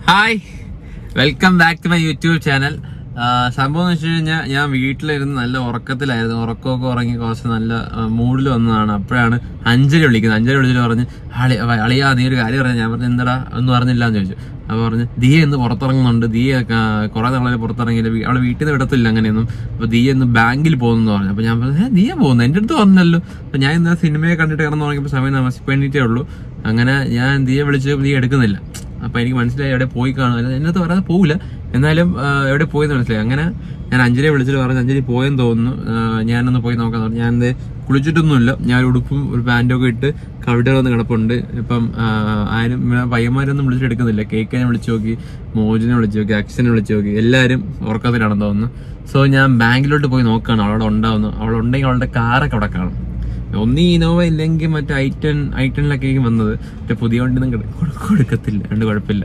Hi welcome back to my YouTube channel സംഭവം എന്ന് വെച്ച് കഴിഞ്ഞാൽ ഞാൻ വീട്ടിലിരുന്ന് നല്ല ഉറക്കത്തിലായിരുന്നു ഉറക്കമൊക്കെ ഉറങ്ങി കുറച്ച് നല്ല മൂഡിൽ വന്നതാണ് അപ്പോഴാണ് അഞ്ജലി വിളിക്കുന്നത് അഞ്ജലി വിളിച്ചിട്ട് പറഞ്ഞ് അളി അളിയാ നീ ഒരു കാര്യം പറഞ്ഞു ഞാൻ പറഞ്ഞു എന്താടാ ഒന്നും അറിഞ്ഞില്ല എന്ന് ചോദിച്ചു അപ്പൊ പറഞ്ഞ് ദിയ ഇന്ന് പുറത്തിറങ്ങുന്നുണ്ട് ദിയ കുറെ നാളെ പുറത്തിറങ്ങിയില്ല വീ- അവളെ വീട്ടിൽ നിന്ന് വിടത്തില്ല അങ്ങനെയൊന്നും അപ്പൊ ദിയ ഇന്ന് ബാങ്കിൽ പോകുന്നു പറഞ്ഞു അപ്പൊ ഞാൻ പറഞ്ഞു "ഏ, ദിയ പോകുന്നു എന്റെ അടുത്ത് പറഞ്ഞല്ലോ അപ്പൊ ഞാൻ ഇന്ന് സിനിമയെ കണ്ടിട്ട് കിടന്നു തുടങ്ങിയപ്പോൾ സമയം താമസിപ്പേണ്ടിട്ടേ ഉള്ളൂ അങ്ങനെ ഞാൻ ദിയെ വിളിച്ച് ദിയ എടുക്കുന്നില്ല അപ്പൊ എനിക്ക് മനസ്സിലായി എവിടെ പോയി കാണും എന്റെ അടുത്ത് പറയാതെ പോകില്ല എന്നാലും ആ, എവിടെ പോയെന്ന് മനസ്സിലായി അങ്ങനെ ഞാൻ അഞ്ജലിയെ വിളിച്ചിട്ട് പറഞ്ഞു അഞ്ജലി പോയെന്ന് തോന്നുന്നു ആ, ഞാനൊന്ന് പോയി നോക്കാൻ പറഞ്ഞു ഞാൻ എന്ത് കുളിച്ചിട്ടൊന്നുമില്ല ഞാൻ ഒരു ഉടുപ്പും ഒരു പാന്റും ഒക്കെ ഇട്ട് കവിട വന്ന് കിടപ്പുണ്ട് ഇപ്പം ആ, ആരും ഇവിടെ പയ്യന്മാരൊന്നും വിളിച്ചെടുക്കുന്നില്ല കേക്കിനെ വിളിച്ചു നോക്കി മോജിനെ വിളിച്ചു നോക്കി അക്ഷനെ വിളിച്ചു നോക്കി എല്ലാവരും ഉറക്കത്തിലാണെന്ന് തോന്നുന്നു സോ ഞാൻ ബാങ്കിലോട്ട് പോയി നോക്കുകയാണ് അവളവിടെ ഉണ്ടാവുന്നു അവളുണ്ടെങ്കിൽ അവളുടെ കാറൊക്കെ അവിടെ കാണും ഒന്നീ ഇനോവ ഇല്ലെങ്കിൽ മറ്റേ ഐറ്റൻ ഐറ്റനിലൊക്കെ വന്നത് മറ്റേ പുതിയ വണ്ടി ഒന്നും കൊടു- കൊടുക്കത്തില്ല അതുകൊണ്ട് കുഴപ്പമില്ല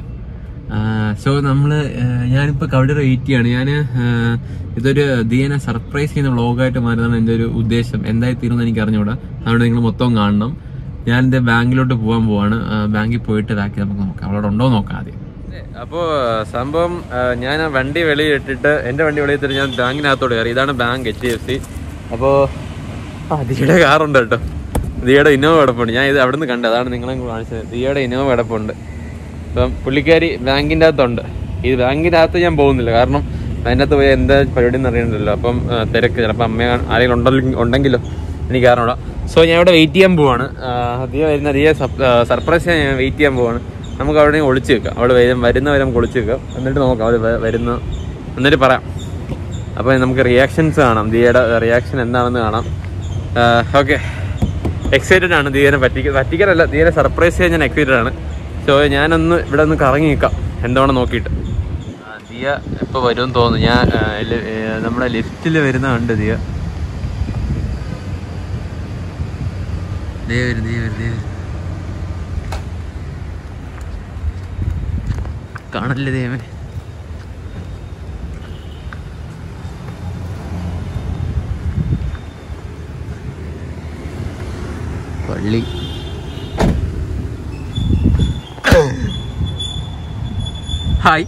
സോ നമ്മള് ആ, ഞാനിപ്പോ കവിടെ വെയിറ്റ് ചെയ്യാണ് ഞാൻ ഇതൊരു ദിയനെ സർപ്രൈസ് ചെയ്യുന്ന വ്ളോഗായിട്ട് മാറുന്നതാണ് എൻ്റെ ഒരു ഉദ്ദേശം എന്തായി തീരുമെന്ന് എനിക്ക് അറിഞ്ഞൂടാ അതുകൊണ്ട് നിങ്ങൾ മൊത്തം കാണണം ഞാൻ എൻ്റെ ബാങ്കിലോട്ട് പോകാൻ പോവാണ് ആ, ബാങ്കിൽ പോയിട്ട് ബാക്കി നമുക്ക് നോക്കാം അവിടെ ഉണ്ടോ നോക്കാം ആദ്യം അപ്പോ സംഭവം ഞാൻ ആ വണ്ടി വെളിയിൽ ഇട്ടിട്ട് എന്റെ വണ്ടി വെളിയിൽ ഇട്ടിട്ട് ഞാൻ ബാങ്കിനകത്തോട് കയറി ഇതാണ് bank H D F C അപ്പോ ആ ദിയുടെ കാറുണ്ട് കേട്ടോ ദിയുടെ ഇന്നോവ കിടപ്പുണ്ട് ഞാൻ ഇത് അവിടെ നിന്ന് കണ്ടത് അതാണ് നിങ്ങളെ കാണിച്ചത് ദിയുടെ ഇന്നോവ കിടപ്പുണ്ട് അപ്പം പുള്ളിക്കാരി ബാങ്കിൻ്റെ അകത്തുണ്ട് ഈ ബാങ്കിൻ്റെ അകത്ത് ഞാൻ പോകുന്നില്ല കാരണം അതിൻ്റെ അകത്ത് പോയി എന്താ പരിപാടി എന്ന് അറിയണ്ടല്ലോ അപ്പം ആ, തിരക്ക് ചിലപ്പോൾ അമ്മ ആരെങ്കിലും ഉണ്ടല്ലോ ഉണ്ടെങ്കിലോ എനിക്ക് അറിഞ്ഞൂടാ സോ ഞാൻ ഇവിടെ വെയിറ്റ് ചെയ്യാൻ പോവാണ് ആ, ദിയ വരുന്ന ദിയ സർപ്രൈസ് ചെയ്യാൻ ഞാൻ വെയിറ്റ് ചെയ്യാൻ പോവാണ് നമുക്ക് അവിടെ ഒളിച്ച് വെക്കാം അവിടെ വരും വരുന്നവരെ നമുക്ക് ഒളിച്ച് വെക്കാം എന്നിട്ട് നോക്കാം അവർ വരുന്ന എന്നിട്ട് പറയാം അപ്പോൾ നമുക്ക് റിയാക്ഷൻസ് കാണാം ദിയയുടെ റിയാക്ഷൻ എന്താണെന്ന് കാണാം ഓക്കെ എക്സൈറ്റഡ് ആണ് ദിയനെ പറ്റിക്ക പറ്റിക്കാനല്ല ദിയനെ സർപ്രൈസ് ചെയ്യാൻ ഞാൻ എക്സൈറ്റഡ് ആണ് സോ ഞാനൊന്ന് ഇവിടെ ഒന്ന് കറങ്ങി നിൽക്കാം എന്താണെന്ന് നോക്കിയിട്ട് ആ, ദിയ എപ്പോൾ വരുമെന്ന് തോന്നുന്നു ഞാൻ ആ, ല- ഏ, നമ്മുടെ ലിഫ്റ്റിൽ വരുന്ന കണ്ട് ദിയ ദിയ വരും ദിയ വരും ദിയ വരും കാണല്ലേ ദൈവമേ പള്ളി ഹായ്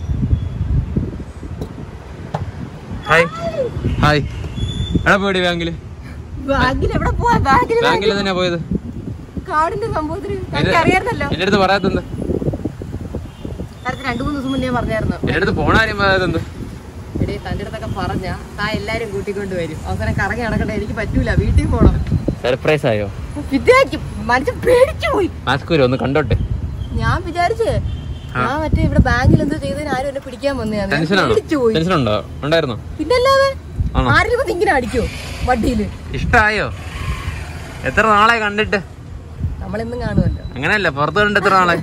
ഹായ് ഹായ് എവിടെ പോയി ബാങ്കില് ബാഗിൽ എവിടെ പോവാ ബാഗിൽ ബാങ്കിൽ തന്നെയാ പോയത് കാടിന്റെ സംഭവത്തിന് എനിക്ക് അറിയായിരുന്നല്ലോ എന്റെ അടുത്ത് പറയാത്തെന്ത് അടുത്ത് രണ്ടു മൂന്ന് ദിവസം മുന്നേ പറഞ്ഞായിരുന്നു എന്റെ അടുത്ത് പോണ കാര്യം പറയാത്തെന്ത് എടേ തന്റെ അടുത്തൊക്കെ പറഞ്ഞ താ എല്ലാരും കൂട്ടിക്കൊണ്ട് വരും അവസാനം കറങ്ങി നടക്കണ്ട എനിക്ക് പറ്റൂല വീട്ടിൽ പോണം സർപ്രൈസ് ആയോ വിദ്യാക്ക് മനുഷ്യൻ പേടിച്ചു പോയി മാസ്കൂര് ഒന്ന് കണ്ടോട്ടെ ഞാൻ വിചാരിച്ച് ഞാൻ മറ്റേ ഇവിടെ ബാങ്കിൽ എന്തോ ചെയ്തതിന് ആരും എന്നെ പിടിക്കാൻ വന്നതാണ് ടെൻഷനാണോ പേടിച്ചു പോയി ടെൻഷൻ ഉണ്ടോ ഉണ്ടായിരുന്നോ പിന്നല്ലാതെ ആണോ? ആരും വന്ന് ഇങ്ങനെ അടിക്കോ വണ്ടിയില് ഇഷ്ടായോ എത്ര നാളെ കണ്ടിട്ട് നമ്മളെന്നും കാണുമല്ലോ അങ്ങനെയല്ല പുറത്ത് കണ്ടിട്ട് എത്ര നാളെ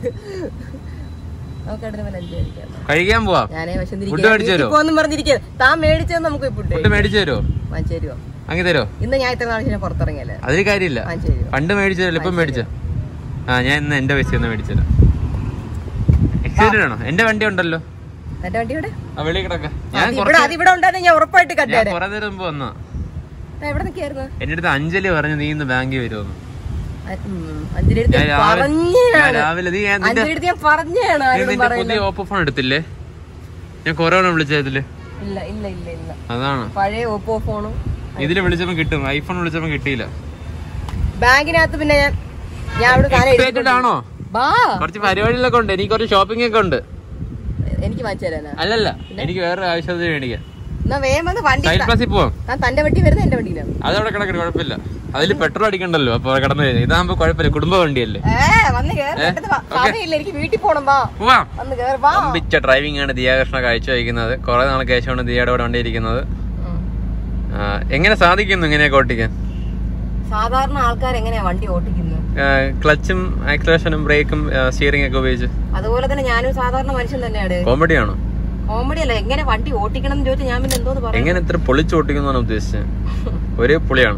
നമുക്ക് അടുത്ത ലഞ്ച് കഴിക്കാം കഴിക്കാൻ പോവാ ഞാനേ ഫുഡ് മേടിച്ചു തരുമോ പോന്നും പറഞ്ഞിരിക്കുക താൻ മേടിച്ചത് നമുക്ക് ഫുഡ് ഫുഡ് മേടിച്ചു തരുമോ വാങ്ങിച്ചു തരുമോ അങ്ങ് തരുമോ ഇന്ന് ഞാൻ ഇത്ര നാളെ പുറത്തിറങ്ങിയല്ലേ അതൊരു കാര്യമില്ല വാങ്ങിച്ചു തരുമോ പണ്ട് മേടിച്ചു തരല്ലോ ഇപ്പം മേടിച്ച ആ ഞാൻ ഇന്ന് എന്റെ പൈസ ഒന്ന് മേടിച്ചു തരാം എക്സൈറ്റഡ് ആണോ എന്റെ വണ്ടി ഉണ്ടല്ലോ എന്റെ വണ്ടി ഇവിടെ ആ വെളി കിടക്ക ഞാൻ അത് ഇവിടെ കുറച്ച് അത് ഇവിടെ ഉണ്ടായിരുന്നു ഞാൻ ഉറപ്പായിട്ട് ഞാൻ കണ്ടേരെ കുറെ നേരം മുമ്പ് വന്നാ എവിടെ നിൽക്കായിരുന്നു എന്റെ അടുത്ത് അഞ്ജലി പറഞ്ഞു നീ ഇന്ന് ബാങ്കിൽ വരുമെന്ന് അഞ്ചിന്റെ അടുത്ത് ഞാൻ ഞാൻ രാവിലെ ഞാൻ പറഞ്ഞാണ് രാവിലെ നീ ഞാൻ നിന്റെ അഞ്ചിന്റെ അടുത്ത് ഞാൻ പറഞ്ഞാണ് നീ ആരും നിന്റെ പറയുന്നത് പുതിയ ഓപ്പോ ഫോൺ എടുത്തില്ലേ ഞാൻ കൊറോണ വിളിച്ചതില് ഇല്ല ഇല്ല ഇല്ല ഇല്ല അതാണ് പഴയ ഓപ്പോ ഫോണും ഇതില് വിളിച്ചപ്പോ കിട്ടും ഐഫോൺ വിളിച്ചപ്പോ കിട്ടിയില്ല ബാങ്കിനകത്ത് പിന്നെ ഞാൻ ഞാൻ അവിടെ സാധനം എക്സൈറ്റഡ് എടുത്തിട്ടുണ്ട്. ആണോ ബാ കുറച്ച് പരിപാടികളൊക്കെ ഉണ്ട് എനിക്ക് കുറച്ച് ഷോപ്പിംഗ് ഒക്കെ ഉണ്ട് എനിക്ക് വാങ്ങിച്ചു തരാനാ അല്ലല്ല എനിക്ക് വേറെ ആവശ്യത്തിന് മേടിക്കാം എന്നാ വേഗം വന്ന് വണ്ടി സൈഡ് പ്ലസിൽ പോവാം താൻ തന്റെ വണ്ടി വരുന്ന എന്റെ വണ്ടിയിലാണ് അതവിടെ കിടക്കട്ടെ കുഴപ്പമില്ല അതിൽ പെട്രോൾ അടിക്കണ്ടല്ലോ അപ്പൊ കടന്നു കഴിഞ്ഞാൽ ഇതാകുമ്പോ കുഴപ്പമില്ല കുടുംബ വണ്ടിയല്ലേ ഏ വന്ന് കേറി പെട്ടെന്ന് വാ. സമയമില്ല എനിക്ക് വീട്ടിൽ പോണം വാ പോവാം വന്ന് കേറി വാ പമ്പിച്ച ഡ്രൈവിംഗ് ആണ് ദിയാകൃഷ്ണ കാഴ്ച വയ്ക്കുന്നത് കുറെ നാൾ ശേഷമാണ് ദിയയുടെ കൂടെ വണ്ടി ഇരിക്കുന്നത് ഉം. ആ, എങ്ങനെ സാധിക്കുന്നു ഇങ്ങനെയൊക്കെ ഓട്ടിക്കാൻ സാധാരണ ആൾക്കാർ എങ്ങനെയാ വണ്ടി ഓട്ടിക്കുന്നത് ക്ലച്ചും ആക്സിലേഷനും ബ്രേക്കും സ്റ്റിയറിംഗ് ഒക്കെ ഉപയോഗിച്ച് അതുപോലെ തന്നെ ഞാനും സാധാരണ മനുഷ്യൻ തന്നെയാണ് കോമഡിയാണോ കോമഡി അല്ല എങ്ങനെ വണ്ടി ഓട്ടിക്കണം എന്ന് ചോദിച്ചാൽ ഞാൻ പിന്നെ എന്തോന്ന് പറയാം എങ്ങനെ ഇത്ര പൊളിച്ച് ഓട്ടിക്കുന്നതാണ് ഉദ്ദേശിച്ചത് ഒരേ പൊളിയാണ്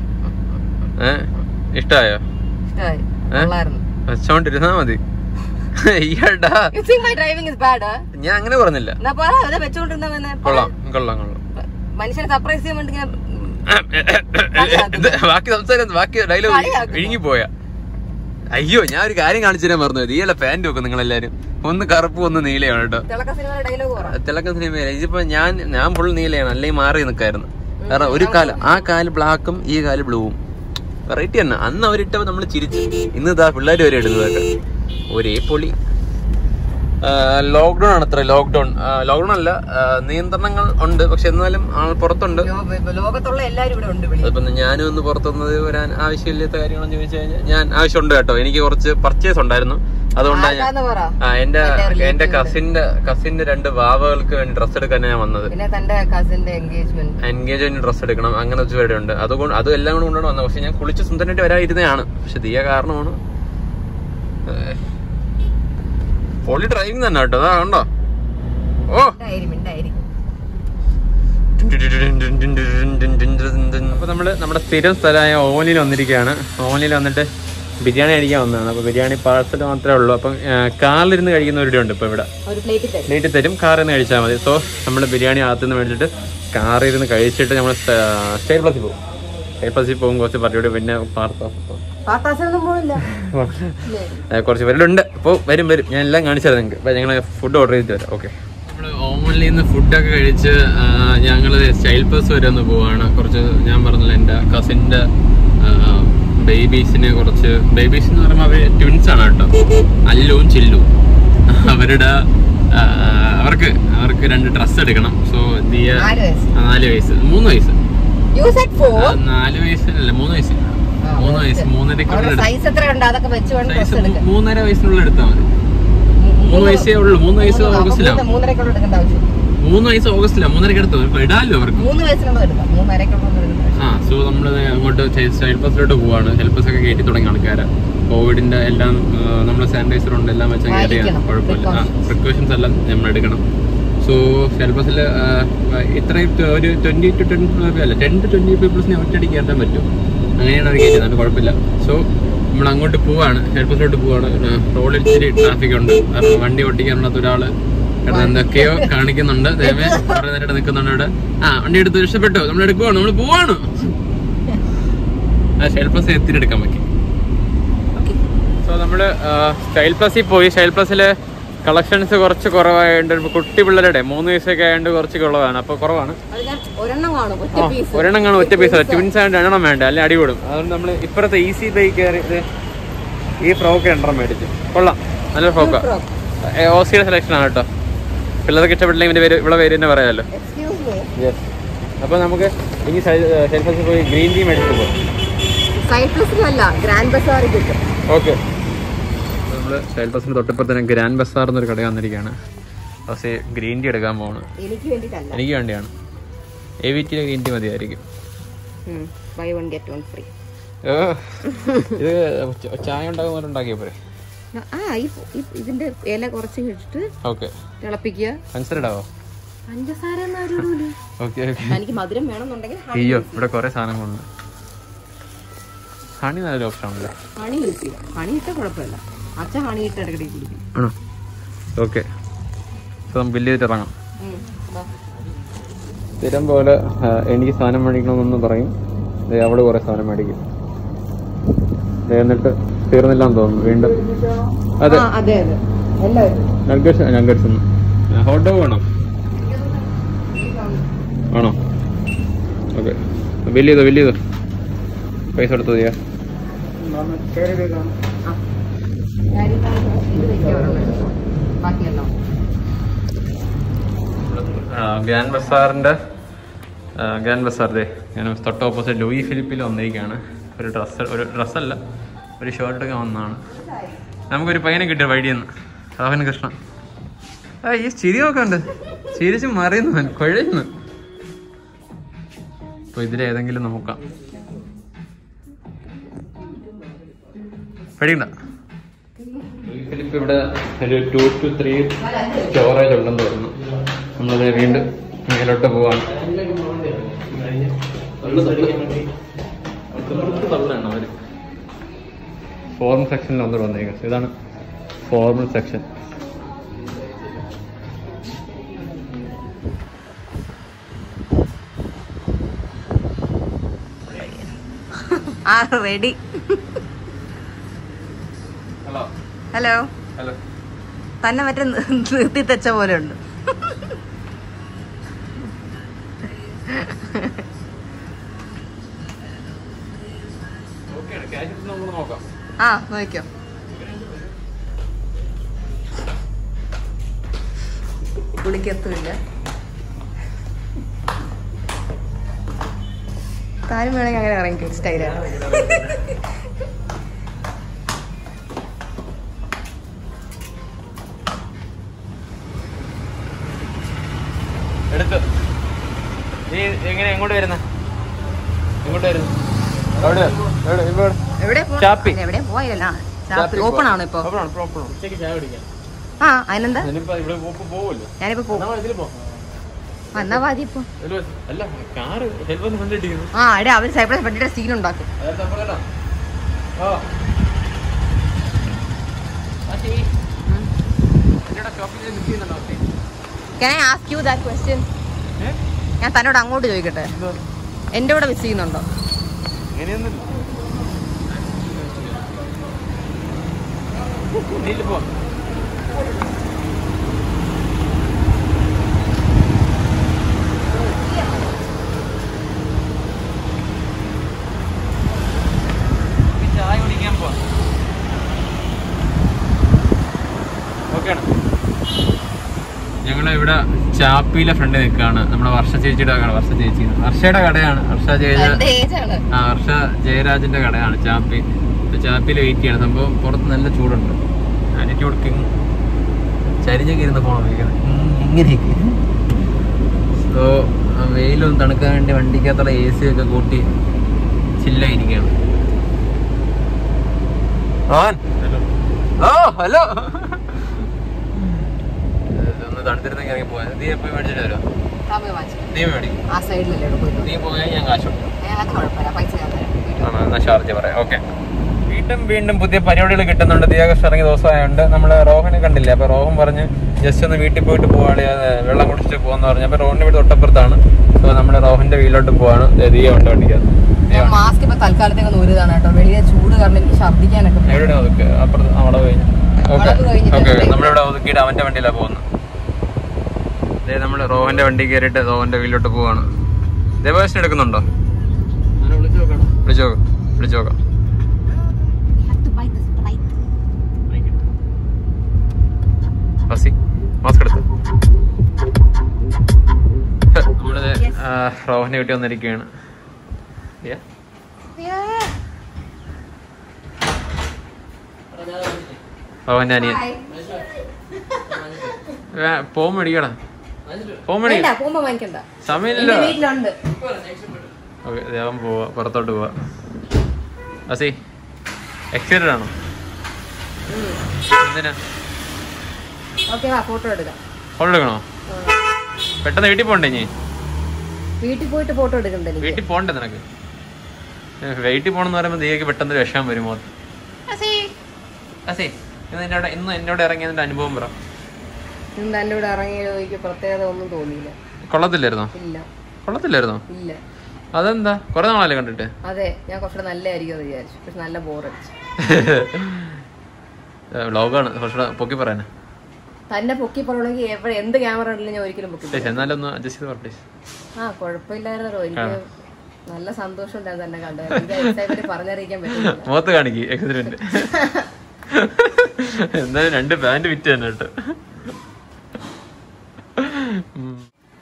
ഏ ഇഷ്ടായോ ഇഷ്ടമായി കൊള്ളായിരുന്നു വെച്ചോണ്ടിരുന്നാ മതി ഈയടാ you think my driving is bad ഞാൻ അങ്ങനെ പറഞ്ഞില്ല എന്നാ പറ അതെ വെച്ചോണ്ടിരുന്ന കൊള്ളാം കൊള്ളാം കൊള്ളാം മനുഷ്യനെ സർപ്രൈസ് ചെയ്യാൻ വേണ്ടി ഞാൻ ഇത് ബാക്കി സംസാരം ബാക്കി ഡയലോഗ് കളിയാക്കുന്നു. വിഴുങ്ങിപ്പോയ അയ്യോ ഞാൻ ഒരു കാര്യം കാണിച്ചു തരാൻ മറന്നു നീല പാന്റ് വെക്കും നിങ്ങൾ എല്ലാരും ഒന്ന് കറുപ്പ് ഒന്ന് നീലയാണ് കേട്ടോ തിളക്ക സിനിമയുടെ ഡയലോഗ് പറ തിളക്കം സിനിമയില ഇതിപ്പോ ഞാൻ ഞാൻ ഫുൾ നീലയാണ് അല്ലെങ്കിൽ മാറി നിൽക്കായിരുന്നു കാരണം ഒരു കാല് ആ കാല് ബ്ലാക്കും ഈ കാല് ബ്ലൂവും വെറൈറ്റി തന്നെ അന്ന് അവരിട്ടപ്പോ നമ്മൾ ചിരിച്ചു ഇന്ന് ഇതാ പിള്ളേർ വരെ ഇടുന്നതൊക്കെ ഒരേ പൊളി ലോക്ക്ഡൌൺ ആണ് അത്ര ലോക്ക്ഡൌൺ ലോക്ക്ഡൌൺ അല്ല ആ, നിയന്ത്രണങ്ങൾ ഉണ്ട് പക്ഷെ എന്നാലും ആൾ പുറത്തുണ്ട് ലോ- ലോകത്തുള്ള എല്ലാരും ഇവിടെ ഉണ്ട് വിളി അതിപ്പോ ഞാനും ഒന്ന് പുറത്തുനിന്നത് വരാൻ ആവശ്യമില്ലാത്ത കാര്യങ്ങളെന്ന് ചോദിച്ചു കഴിഞ്ഞാൽ ഞാൻ ആവശ്യമുണ്ട് കേട്ടോ എനിക്ക് കുറച്ച് പർച്ചേസ് ഉണ്ടായിരുന്നു അതുകൊണ്ടാണ് ഞാൻ ആർക്കാന്ന് പറ ആ എന്റെ എന്റെ കസിന്റെ കസിന്റെ രണ്ട് വാവകൾക്ക് വേണ്ടി ഡ്രസ്സ് എടുക്കാൻ ഞാൻ വന്നത് പിന്നെ തന്റെ കസിന്റെ എൻഗേജ്മെന്റ് എൻഗേജ്മെന്റ് ഡ്രസ്സ് എടുക്കണം അങ്ങനെ വെച്ച് പരിപാടി ഉണ്ട് അതുകൊണ്ട് അതും എല്ലാം കൂടെ കൊണ്ടാണ് വന്നത് പക്ഷെ ഞാൻ കുളിച്ച് സുന്ദരനായിട്ട് വരാതിരുന്നതാണ് പക്ഷെ ദിയ കാരണമാണ് ഏഹ്. പൊളി ഡ്രൈവിംഗ് തന്നെ കേട്ടോ അതാ കണ്ടോ ഓ ഉണ്ടായിരിക്കും ഉണ്ടായിരിക്കും അപ്പൊ നമ്മള് നമ്മുടെ സ്ഥിരം സ്ഥലമായ ഓവനിൽ വന്നിരിക്കുകയാണ് ഓവനിൽ വന്നിട്ട് ബിരിയാണി കഴിക്കാൻ വന്നതാണ് അപ്പൊ ബിരിയാണി പാഴ്സൽ മാത്രമേ ഉള്ളൂ അപ്പം കാറിലിരുന്ന് കഴിക്കുന്നവരുടെ ഉണ്ട് ഇപ്പൊ ഇവിടെ ഒരു പ്ലേറ്റ് തരും പ്ലേറ്റ് തരും കാറിൽ നിന്ന് കഴിച്ചാൽ മതി സോ നമ്മൾ ബിരിയാണി അകത്തു നിന്ന് മേടിച്ചിട്ട് കാറിൽ ഇരുന്ന് കഴിച്ചിട്ട് നമ്മൾ സ്റ്റേറ്റ് പ്ലസിൽ പോകും സ്റ്റേറ്റ് പ്ലസിൽ പോകും കുറച്ച് പരിപാടി പിന്നെ പാർത്ത പാത്താസൊന്നും പോണില്ല കുറച്ച് പേരുണ്ട് അപ്പോൾ വരും വരും ഞാൻ എല്ലാം കാണിച്ചു തരാം നിങ്ങൾക്ക് അപ്പോൾ ഞങ്ങൾ ഫുഡ് ഓർഡർ ചെയ്തിട്ട് വരാം ഓക്കെ നമ്മൾ ഓമനിൽ നിന്ന് ഫുഡൊക്കെ കഴിച്ച് ഞങ്ങൾ സ്റ്റൈൽ ബസ് വരെ ഒന്ന് പോവാണ് കുറച്ച് ഞാൻ പറഞ്ഞില്ല എൻ്റെ കസിൻ്റെ ബേബീസിന് കുറച്ച് ബേബീസ് എന്ന് പറയുമ്പോൾ അവർ ട്വിൻസ് ആണ് കേട്ടോ അല്ലുവും ചില്ലും അവരുടെ ആ, അവർക്ക് അവർക്ക് രണ്ട് ഡ്രസ്സ് എടുക്കണം സോ ദിയ നാല് വയസ്സ് ആ, നാല് വയസ്സ് മൂന്ന് വയസ്സ് യു സെറ്റ് ഫോർ ആ, നാല് വയസ്സിലല്ല മൂന്ന് വയസ്സ് മൂന്ന് വയസ്സ് മൂന്നരക്കുള്ളിൽ അവരുടെ സൈസ് എത്ര ഉണ്ട് അതൊക്കെ വെച്ച് വേണം ഡ്രസ് സൈസ് എടുക്കാൻ മൂന്നര വയസ്സിനുള്ളിൽ എടുത്താൽ മതി മൂന്ന് വയസ്സേ ഉള്ളൂ മൂന്ന് വയസ്സ് ഓഗസ്റ്റിലാണ് മൂന്നരക്കുള്ള എടുക്കേണ്ട ആവശ്യം മൂന്ന് വയസ്സ് ഓഗസ്റ്റിലാണ് മൂന്നരക്ക് എടുത്തു ഇപ്പൊ ഇടാമല്ലോ അവർക്ക് മൂന്ന് വയസ്സിനുള്ളത് എടുക്കാം മൂന്നരക്കുള്ള എടുക്കേണ്ട ആവശ്യം ആ സോ നമ്മൾ അങ്ങോട്ട് ഹെൽപ്പ് ബസ്സിലോട്ട് പോവാണ് ഹെൽപ്പ് ബസ് ഒക്കെ കയറ്റി തുടങ്ങി ആൾക്കാരെ കോവിഡിന്റെ എല്ലാം നമ്മൾ സാനിറ്റൈസർ ഉണ്ട് എല്ലാം വെച്ചാൽ കയറിയാണ് ആയിരിക്കണം. കുഴപ്പമില്ല ആ പ്രിക്കോഷൻസ് എല്ലാം നമ്മൾ എടുക്കണം സോ ഹെൽപ്പ് ബസ്സിൽ ഇത്രയും ത- ഒരു ട്വന്റി ടു ടെൻ അല്ല ടെൻ ടു ട്വന്റി പീപ്പിൾസിനെ ഒറ്റയടിക്ക് കയറ്റാൻ പറ്റും അങ്ങനെയാണ് അവർ കയറ്റുന്നത് അത് കുഴപ്പമില്ല സോ നമ്മൾ അങ്ങോട്ട് പോവാണ് ഹെൽപ്പ് ബസ്സിലോട്ട് പോവാണ് പിന്നെ റോഡിൽ ഇച്ചിരി ട്രാഫിക് ഉണ്ട് കാരണം വണ്ടി ഓട്ടിക്കാനുള്ള ഒരാള് കാരണം എന്തൊക്കെയോ കാണിക്കുന്നുണ്ട് ദൈവമേ കുറെ നേരം നിൽക്കുന്നുണ്ട് ഇവിടെ ആ വണ്ടി എടുത്ത് രക്ഷപ്പെട്ടു നമ്മൾ എടുക്കുവാണ് നമ്മൾ പോവാണ് ആ സ്റ്റൈൽ പ്ലസ് എത്തിരി എടുക്കാൻ പറ്റി സോ നമ്മള് സ്റ്റൈൽ പ്ലസിൽ പോയി സ്റ്റൈൽ പ്ലസില് കളക്ഷൻസ് കുറച്ച് കുറവായതുകൊണ്ട് ഇപ്പൊ കുട്ടി പിള്ളേരുടെ മൂന്ന് വയസ്സൊക്കെ ആയതുകൊണ്ട് കുറച്ച് കുറവാണ് അപ്പൊ കുറവാണ് അത് ഞാൻ ഒരെണ്ണം കാണും ഒറ്റ ആ, പീസ് ഒരെണ്ണം കാണും ഒറ്റ പീസ് ട്വിൻസ് ആയിട്ട് രണ്ടെണ്ണം വേണ്ട അല്ലെ അടികൂടും അതുകൊണ്ട് നമ്മൾ ഇപ്പുറത്തെ ഈസി ബൈക്ക് കയറി ഇത് ഈ ഫ്രോക്ക് രണ്ടെണ്ണം മേടിച്ചു കൊള്ളാം നല്ല ഫ്രോക്കാ ഓസിയുടെ സെലക്ഷൻ ആണ് കേട്ടോ പിള്ളേർക്ക് ഇഷ്ടപ്പെട്ടില്ലെങ്കിൽ ഇതിന്റെ പേര് ഇവിടെ പേര് തന്നെ പറയാമല്ലോ എക്സ്ക്യൂസ് മീ യെസ് അപ്പോൾ നമുക്ക് ഇനി സെൽഫസിൽ പോയി ഗ്രീൻ ടീ മേടിച്ചു പോകും സൈഡ് പ്ലസിലല്ല ഗ്രാൻഡ് ബസാർ കിട്ടും ഓക്കെ നമ്മൾ സ്റ്റൈൽ ബസ്സിന് തൊട്ടിപ്പുറത്ത് തന്നെ ഗ്രാൻഡ് ബസാർ എന്നൊരു കട വന്നിരിക്കുകയാണ് പക്ഷേ ഗ്രീൻ ടീ എടുക്കാൻ പോവാണ് എനിക്ക് വേണ്ടിയിട്ടല്ല എനിക്ക് വേണ്ടിയാണ് എ വി ടിയിലെ ഗ്രീൻ ടീ മതിയായിരിക്കും buy one get one free ഏ, ഇത് ച- ചായ ഉണ്ടാകുന്നവർ ഉണ്ടാക്കിയ പോരെ ആ ഈ ഈ- ഇതിന്റെ ഇല കുറച്ച് ഇട്ടിട്ട് ഓക്കെ തിളപ്പിക്കുക കൺസിഡർഡാവോ പഞ്ചസാര ഒന്നും ആരും ഇടൂല. ഓക്കെ ഓക്കെ എനിക്ക് മധുരം വേണമെന്നുണ്ടെങ്കിൽ അയ്യോ ഇവിടെ കുറേ സാധനങ്ങളുണ്ട് ഹണി നല്ലൊരു ഓപ്ഷൻ ആണല്ലോ ഹണി യൂസ് ചെയ്യാം ഹണി ഇട്ട കുഴപ്പമില്ല അച്ഛ ഹണി ഇട്ട് ഇടയ്ക്കിടെ കുടിക്കും ആണോ ഓക്കെ സോ നമുക്ക് ബില്ല് ചെയ്തിട്ട് ഇറങ്ങാം ഉം, വാ. സ്ഥിരം പോലെ ആ, എനിക്ക് സാധനം മേടിക്കണമെന്നൊന്ന് പറയും ദേ അവള് കുറെ സാധനം മേടിക്കും ദേ എന്നിട്ട് തീർന്നില്ലാന്ന് തോന്നുന്നു വീണ്ടും അതെ ആ, അതെ അതെ എല്ലാവരും നഗറ്റ്സ് നഗറ്റ്സ് ഒന്ന് ഹോട്ട് ഡോഗ് വേണോ ആണോ ഓക്കെ ബില്ല് ചെയ്തോ ബില്ല് ചെയ്തോ പൈസ കൊടുത്തു മതിയാ ഇത് വെക്കാറുണ്ട് ബാക്കിയെല്ലാം ഗ്രാൻഡ് ബസാറിന്റെ ഗ്രാൻഡ് ബസാർ ദേ ഞാൻ തൊട്ട് ഓപ്പോസിറ്റ് ലൂയി ഫിലിപ്പിൽ വന്നിരിക്കുകയാണ് ഒരു ഡ്രസ്സ് ഒരു ഡ്രസ്സല്ല ഒരു ഷർട്ട് ഒക്കെ വന്നതാണ് നമുക്കൊരു പയ്യനെ കിട്ടിയ വഴിയിൽ നിന്ന് രാഹുൽ കൃഷ്ണ ആ ഈ ചിരി നോക്കണ്ട് ചിരിച്ച് മറിയുന്നു അവൻ, കുഴയുന്നു അപ്പൊ ഇതിലേതെങ്കിലും നോക്കാം പേടിക്കണ്ട ലൂയി ഫിലിപ്പ് ഇവിടെ ഒരു ടു ടു ത്രീ സ്റ്റോറേജ് ഉണ്ടെന്ന് തോന്നുന്നു നമ്മളത് വീണ്ടും മേലോട്ട് പോവാണ് തള്ളാണ് അവര് ഫോർമൽ സെക്ഷനിൽ വന്നിട്ട് വന്നേക്കുന്നത് ഇതാണ് ഫോർമൽ സെക്ഷൻ ആ റെഡി ഹലോ ഹലോ തന്നെ മറ്റേ നി- നിർത്തി തെച്ച പോലെ ഉണ്ട് ഓക്കെയാണ് ക്യാഷ് നമുക്ക് നോക്കാം ആ നോക്കിയോ പുളിക്കത്തുമില്ല താനും വേണമെങ്കിൽ അങ്ങനെ ഇറങ്ങിക്കും സ്റ്റൈലാണ് എടുത്തു നീ എങ്ങനെ എങ്ങോട്ട് വരുന്ന എങ്ങോട്ട് വരുന്നു എവിടെ എവിടെ ഇവിടെ എവിടെ ചാപ്പി. എവിടെ പോയല്ല ചാപ്പി ഓപ്പൺ ആണോ ഇപ്പൊ ഉച്ചയ്ക്ക് ചായ കുടിക്കാം ആ അതിനെന്താ ഞാനിപ്പോ ഇവിടെ പോകുമല്ലോ ഞാനിപ്പോ പോകും ഇതിൽ പോ എന്നാ മതി ഇപ്പൊ അല്ല കാറ് ഹെൽപ്പ് കണ്ടിട്ടിരിക്കുന്നു ആ എടാ അവര് സൈപ്രസ് പറ്റിയുടെ സീൻ ഉണ്ടാക്കും അതെന്താ കേട്ടോ ഓ എന്നോട് ഷോപ്പിംഗ് ബുക്ക് ചെയ്യുന്നുണ്ടോ Can I ask you that question? ഞാൻ തന്നോട് അങ്ങോട്ട് ചോദിക്കട്ടെ എന്റെ കൂടെ മിസ് ചെയ്യുന്നുണ്ടോ അങ്ങനെയൊന്നുമില്ല നീല് പോ ചായ കുടിക്കാൻ പോവാം ഓക്കെയാണ് ഞങ്ങള് ഇവിടെ ചാപ്പിയിലെ ഫ്രണ്ട് നിൽക്കുകയാണ് നമ്മുടെ വർഷ ചേച്ചിയുടെ കട വർഷ ചേച്ചി വർഷയുടെ കടയാണ് വർഷ ജയ ഏജാണ് ആ വർഷ ജയരാജിന്റെ കടയാണ് ചാപ്പി ഇപ്പൊ ചാപ്പിയിൽ വെയിറ്റ് ചെയ്യണം സംഭവം പുറത്ത് നല്ല ചൂടുണ്ട് ആറ്റിറ്റ്യൂഡ് കിങ് ചരിഞ്ഞൊക്കെ ഇരുന്ന് പോണം ഇരിക്കുന്നത് ഇങ്ങനെയൊക്കെ സോ വെയിലൊന്നും തണുക്കാൻ വേണ്ടി വണ്ടിക്കകത്തുള്ള എ സി ഒക്കെ കൂട്ടി ചില്ലായിരിക്കുകയാണ് റോഹൻ ഓ ഹലോ ഒന്ന് തണുത്തിരുന്നെങ്കിൽ ഇറങ്ങി പോയാൽ നീ എപ്പോഴും മേടിച്ചിട്ട് വരുമോ നീ മേടിക്കും ആ സൈഡിലല്ലേ പോയിട്ട് നീ പോയാൽ ഞാൻ കാശ് കൊടുക്കും അത് കുഴപ്പമില്ല പൈസ ഞാൻ തരാം വീട്ടിൽ ആണോ എന്നാ ഷാർജ പറയാം ഓക്കെ വീണ്ടും വീണ്ടും പുതിയ പരിപാടികൾ കിട്ടുന്നുണ്ട് ദിയാകൃഷ്ണ ഇറങ്ങിയ ദിവസമായതുകൊണ്ട് നമ്മൾ റോഹനെ കണ്ടില്ല അപ്പൊ റോഹൻ പറഞ്ഞ് ജസ്റ്റ് ഒന്ന് വീട്ടിൽ പോയിട്ട് പോവാണ് വെള്ളം കുടിച്ചിട്ട് പോകാന്ന് പറഞ്ഞു അപ്പൊ റോഹന്റെ വീട് തൊട്ടപ്പുറത്താണ് സോ നമ്മൾ റോഹന്റെ വീട്ടിലോട്ട് പോവാണ് ദേ ദിയ ഉണ്ട് വണ്ടിക്കകത്ത് ദിയ ഉണ്ട്. മാസ്ക് ഇപ്പൊ തൽക്കാലത്തേക്ക് നൂരിതാണ് കേട്ടോ വെളിയെ ചൂട് കാരണം എനിക്ക് ഛർദ്ദിക്കാനൊക്കെ പറ്റും. എവിടെ ഒതുക്ക് അപ്പുറത്ത് അവിടെ കഴിഞ്ഞു ഓക്കെ വളവ് കഴിഞ്ഞിട്ട് ഓക്കെ ഇവിടെ നമ്മളിവിടെ ഒതുക്കിയിട്ട് അവന്റെ വണ്ടിയിലാണ് പോകുന്നത് ദേ നമ്മൾ റോഹന്റെ വണ്ടി കയറിയിട്ട് റോഹന്റെ വീട്ടിലോട്ട് പോവാണ് ദേവദർശനം എടുക്കുന്നുണ്ടോ വിളിച്ചു നോക്കാം വിളിച്ചു നോക്കാം ഫസി മാസ്ക് എടുത്ത് നമ്മള് റോഹന്റെ വീട്ടിൽ വന്നിരിക്കുകയാണ് ദിയ? റോഹന്റെ അനിയൻ പോം മേടിക്കടാ പോം മേടിക്ക വേണ്ട പോകുമ്പോ വാങ്ങിക്കണ്ട സമയമില്ലല്ലോ എന്റെ വീട്ടിലുണ്ട് ഓക്കെ ദേവൻ പോവാ പുറത്തോട്ട് പോവാ അസി എക്സൈറ്റഡ് ആണോ എന്തിനാ ഓക്കെ വാ ഫോട്ടോ എടുക്കാം ഫോട്ടോ എടുക്കണോ പെട്ടെന്ന് വീട്ടിൽ പോണ്ടേ ഇനി വീട്ടിൽ പോയിട്ട് ഫോട്ടോ എടുക്കണ്ടേ എനിക്ക് വീട്ടിൽ പോണ്ടേ നിനക്ക് വീട്ടിൽ പോണെന്ന് പറയുമ്പോൾ ദീയക്ക് പെട്ടെന്ന് ഒരു വിഷമം വരും മൊത്തം അസി ഇന്ന് എന്നോട് ഇന്ന് എന്നോട് ഇറങ്ങിയതിന്റെ അനുഭവം പറ ഇന്ന് എൻ്റെ കൂടെ ഇറങ്ങിയ എനിക്ക് പ്രത്യേകത ഒന്നും തോന്നിയില്ല കൊള്ളത്തില്ലായിരുന്നോ ഇല്ല കൊള്ളത്തില്ലായിരുന്നോ ഇല്ല അതെന്താ കുറെ നാളല്ലേ കണ്ടിട്ട് അതെ ഞാൻ കുറച്ചുകൂടെ നല്ലതായിരിക്കും എന്ന് വിചാരിച്ചു പക്ഷെ നല്ല ബോറടിച്ചു വ്ളോഗാണ് കുറച്ചുകൂടെ പൊക്കി പറയാനാ തന്നെ പൊക്കി പറയണമെങ്കിൽ എവിടെ എന്ത് ക്യാമറ ഉണ്ടെങ്കിലും ഞാൻ ഒരിക്കലും പൊക്കി പ്ലീസ് എന്നാലും ഒന്ന് അഡ്ജസ്റ്റ് ചെയ്ത് പ്ലീസ് ആ കുഴപ്പമില്ലായിരുന്നല്ലോ എനിക്ക് നല്ല സന്തോഷം ഉണ്ടായിരുന്നു തന്നെ കണ്ടത് എനിക്ക് എക്സൈറ്റ്മെന്റ് പറഞ്ഞറിയിക്കാൻ പറ്റില്ല മുഖത്ത് കാണിക്ക് എക്സിഡന്റ് എന്തായാലും രണ്ട് പാന്റ് വിറ്റ് തന്നെ കേട്ടോ ഉം.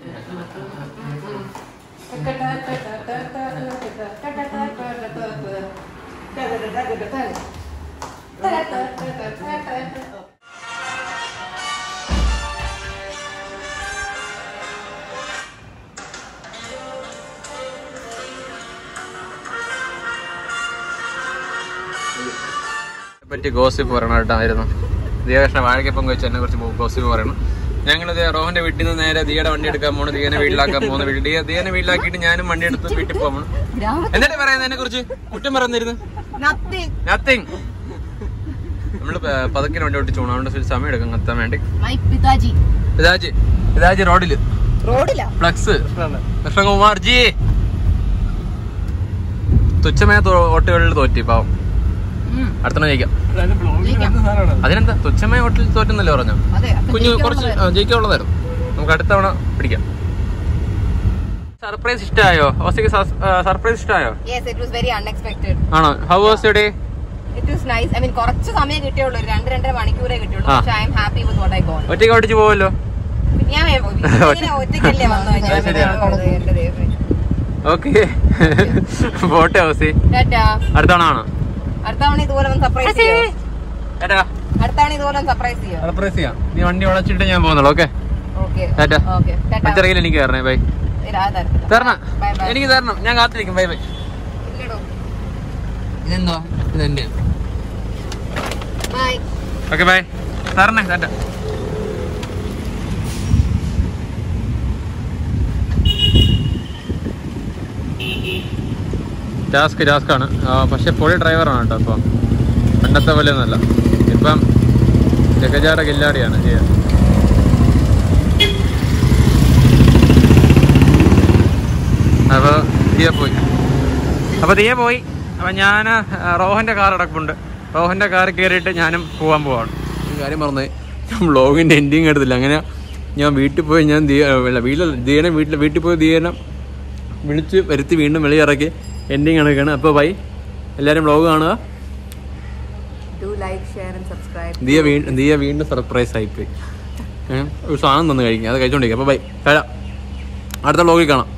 പറ്റി ഗോസിപ്പ് പറയണം കേട്ടായിരുന്നു ദിയകൃഷ്ണ വാഴക്കപ്പം വെച്ച് എന്നെ കുറിച്ച് ഗോസിപ്പ് പറയണം ഞങ്ങൾ റോഹന്റെ വീട്ടിൽ നിന്ന് നേരെ ദിയയുടെ വണ്ടി എടുക്കാൻ പോണു ദിയനെ വീട്ടിലാക്കാൻ പോകുന്നു വീട്ടിൽ ദിയ ദിയനെ വീട്ടിലാക്കിയിട്ട് ഞാനും വണ്ടി എടുത്ത് വീട്ടിൽ പോകണം എന്നിട്ട് പറയുന്നത് എന്നെ കുറിച്ച് കുറ്റം പറയുന്നിരുന്നു നത്തിങ് നമ്മള് പ- പതുക്കിന് വണ്ടി ഓട്ടിച്ചു പോകണം അതുകൊണ്ട് ഇച്ചിരി സമയം എടുക്കും എത്താൻ വേണ്ടി പിതാജി ഇതാജി ഇതാജി റോഡില് റോഡില ഫ്ലക്സ് കൃഷ്ണകുമാർ ജി തുച്ഛമായ തോ- ഓട്ടുകളിൽ തോറ്റി പാവം ഉം. അടുത്തെണ്ണം ജയിക്കാം ജയിക്കാം. അതിനെന്താ തുച്ഛമായ ഹോട്ടലിൽ തോറ്റെന്നല്ലേ പറഞ്ഞു അതെ അപ്പൊ കുഞ്ഞു ജയിക്കാനുള്ളത് കുറച്ച് ജയിക്കാനുള്ളതായിരുന്നു നമുക്ക് അടുത്ത തവണ പിടിക്കാം സർപ്രൈസ് ഇഷ്ടമായോ ഓസിക്ക് സർപ്രൈസ് ഇഷ്ടമായോ Yes, it was very unexpected. ആണോ how was your day It was nice. I mean, കുറച്ച് സമയം കിട്ടിയുള്ളൂ ഒരു രണ്ട് രണ്ടര മണിക്കൂറേ കിട്ടിയുള്ളൂ ആ. പക്ഷെ I'm happy with what I got ഒറ്റയ്ക്ക് ഓടിച്ച് പോവല്ലോ ഞാൻ ഇങ്ങനെ ഒറ്റയ്ക്കല്ലേ വന്നു അത് ശരിയാ. എന്റെ ദൈവമേ ഓക്കെ പോട്ടെ ഓസി ടാറ്റാ അടുത്ത തവണ ആണോ അടുത്ത തവണ ഇതുപോലെ ഒന്ന് സർപ്രൈസ് ചെയ്യോ ടാറ്റാ അടുത്ത തവണ ഇതുപോലെ ഒന്ന് സർപ്രൈസ് ചെയ്യോ സർപ്രൈസ് ചെയ്യാം നീ വണ്ടി ഉടച്ചിട്ട് ഞാൻ പോകുന്നുള്ളൂ okay okay tata okay tata അഞ്ചരയിൽ എനിക്ക് തരണേ ബൈ ഇതാ തരത്തില്ല തരണം ബൈ ബൈ എനിക്ക് തരണം ഞാൻ കാത്തിരിക്കും ബൈ ബൈ ഇല്ലടോ ഇതെന്തോ ഇതെന്റെ ബൈ ഓക്കെ ബൈ തരണേ ടാറ്റ ടാസ്ക് ടാസ്ക്കാണ് പക്ഷെ പൊളി ഡ്രൈവറാണ് കേട്ടോ ഇപ്പം പണ്ടത്തെ പോലെ ഒന്നല്ല ഇപ്പം ജഗജാട കില്ലാടിയാണ് ചെയ്യാൻ അപ്പോൾ ദിയ പോയി അപ്പോൾ ദിയ പോയി അപ്പം ഞാൻ റോഹൻ്റെ കാർ അടക്കമുണ്ട് റോഹൻ്റെ കാർ കയറിയിട്ട് ഞാനും പോകാൻ പോവാണ് ഒരു കാര്യം പറഞ്ഞേ ഞാൻ വ്ളോഗിൻ്റെ എൻഡിങ് എടുത്തില്ല അങ്ങനെ ഞാൻ വീട്ടിൽ പോയി ഞാൻ ദിയ അല്ല വീട്ടിൽ ദിയനെ വീട്ടിൽ വീട്ടിൽ പോയി ദിയനെ വിളിച്ച് വരുത്തി വീണ്ടും വെളിയിറക്കി എൻഡിങ് എടുക്കുകയാണ് അപ്പോൾ ബൈ എല്ലാവരും വ്ളോഗ് കാണുക do like share and subscribe Diya വീണ്ടും ദിയ വീണ്ടും സർപ്രൈസ് ആയിപ്പോയി ഏഹ് ഒരു സാധനം തന്നു കഴിക്കും അത് കഴിച്ചോണ്ടിരിക്കും അപ്പോൾ ബൈ തരാം അടുത്ത വ്ളോഗിൽ കാണാം